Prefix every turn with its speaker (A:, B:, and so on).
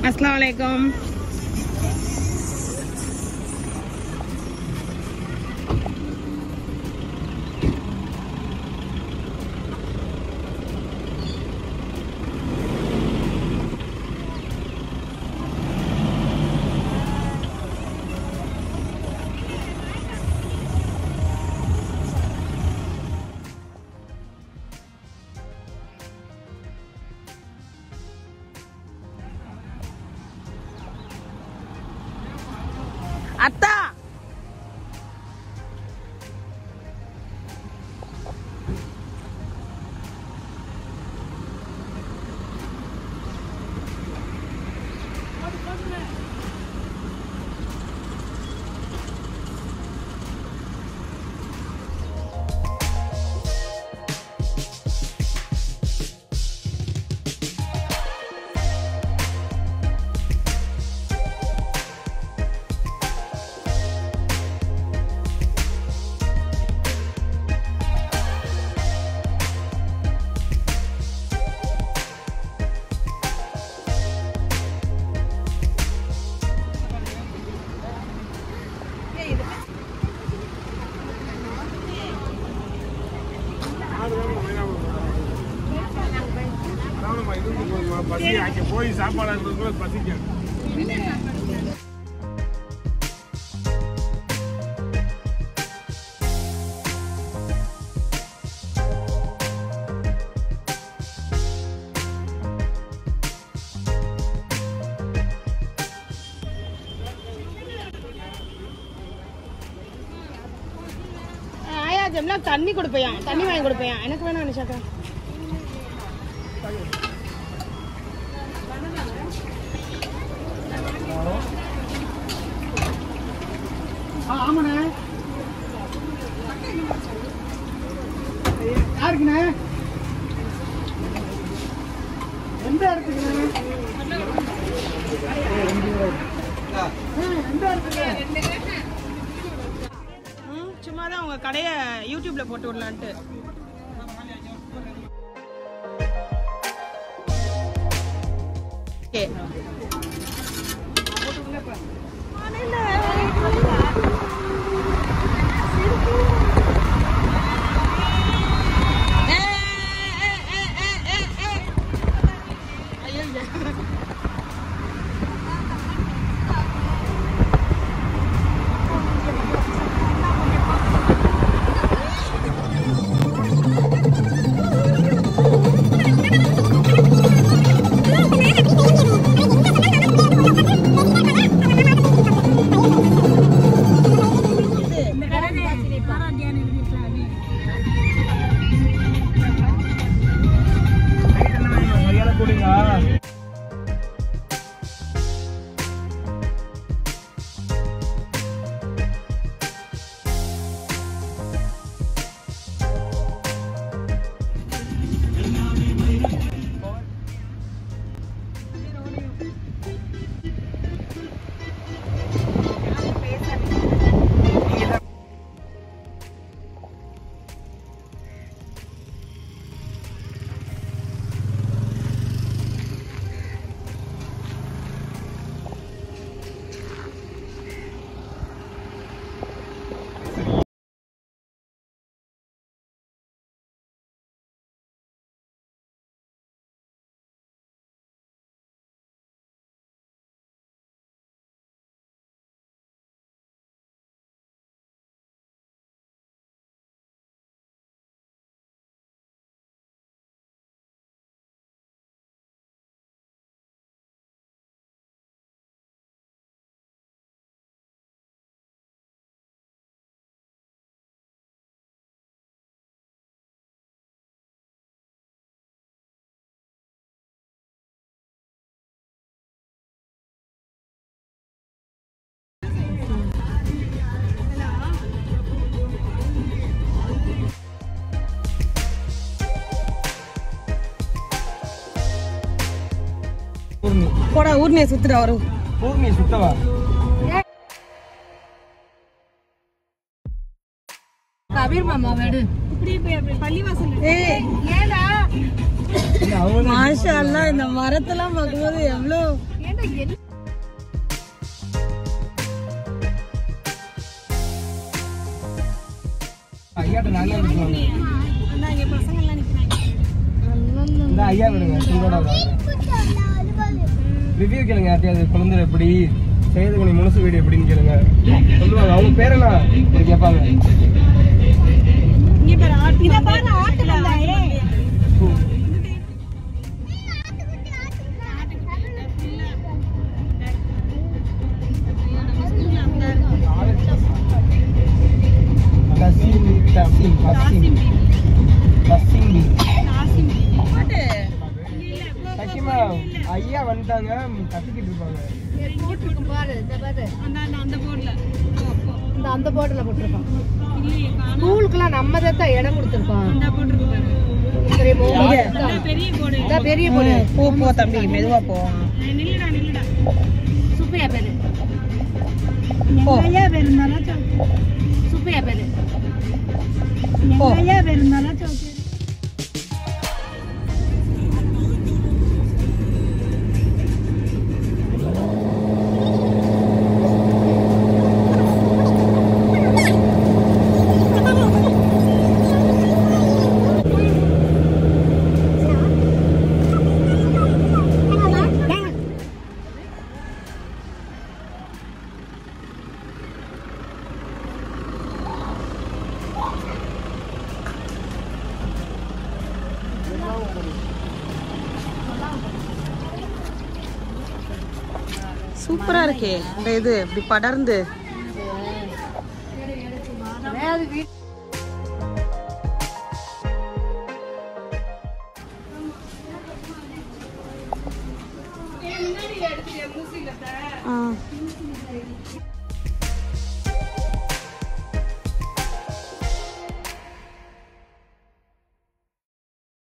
A: அஸ்லாம் வலைக்கம் அத்தா
B: பசி அங்கே போய் சாப்பாடு இருக்கிறதுக்குள்ள பசிக்கும்
A: ஆயா ஜம்னா தண்ணி கொடுப்பையா தண்ணி வாங்கி கொடுப்பையா எனக்கு வேணாம் நிஷாக்கா
C: ஆமாண்ணே யாருக்குண்ணே எந்த இடத்துக்குண்ணே ஆ, எந்த இடத்துக்கு
A: ம், சும்மா தான் உங்க கடையை யூடியூப்ல போட்டு விடலான்ட்டு ஓகே போடா ஊர்னே சுத்துடா வரும்
C: பூர்ணி சுத்தவா
D: கபீர் மாமா வீடு
A: மாஷா அல்லா இந்த மரத்தெல்லாம் பார்க்கும்போது எவ்வளோ
C: ஐயாட்ட நல்லா இருக்குவாங்க இந்த ஐயா விடுங்க உங்களோட ரிவ்யூ கேளுங்க யார்ட்டையாவது குழந்தை எப்படி செய்தகுணி முழுசு வீடு எப்படின்னு கேளுங்க சொல்லுவாங்க அவங்க பேரெல்லாம் இது கேட்பாங்க கசிம் கசிம் கசிம் கசிம் சக்கிமா ஐயா வந்துட்டாங்க கத்திக்கிட்டு இருப்பாங்க
A: இந்த அந்த போர்டுல போட்டிருக்கோம் ஸ்கூலுக்குலாம் நம்ம தான் இடம் கொடுத்துருக்கோம் தெரியுமா? இதான் பெரிய போர்டு
E: போ போ தம்பி மெதுவா போ
A: சுப்பையா பேரு
E: போ
A: சுப்பையா பேரு
E: போ சூப்பரா இருக்கே இந்த இது இப்படி படர்ந்து ஆ.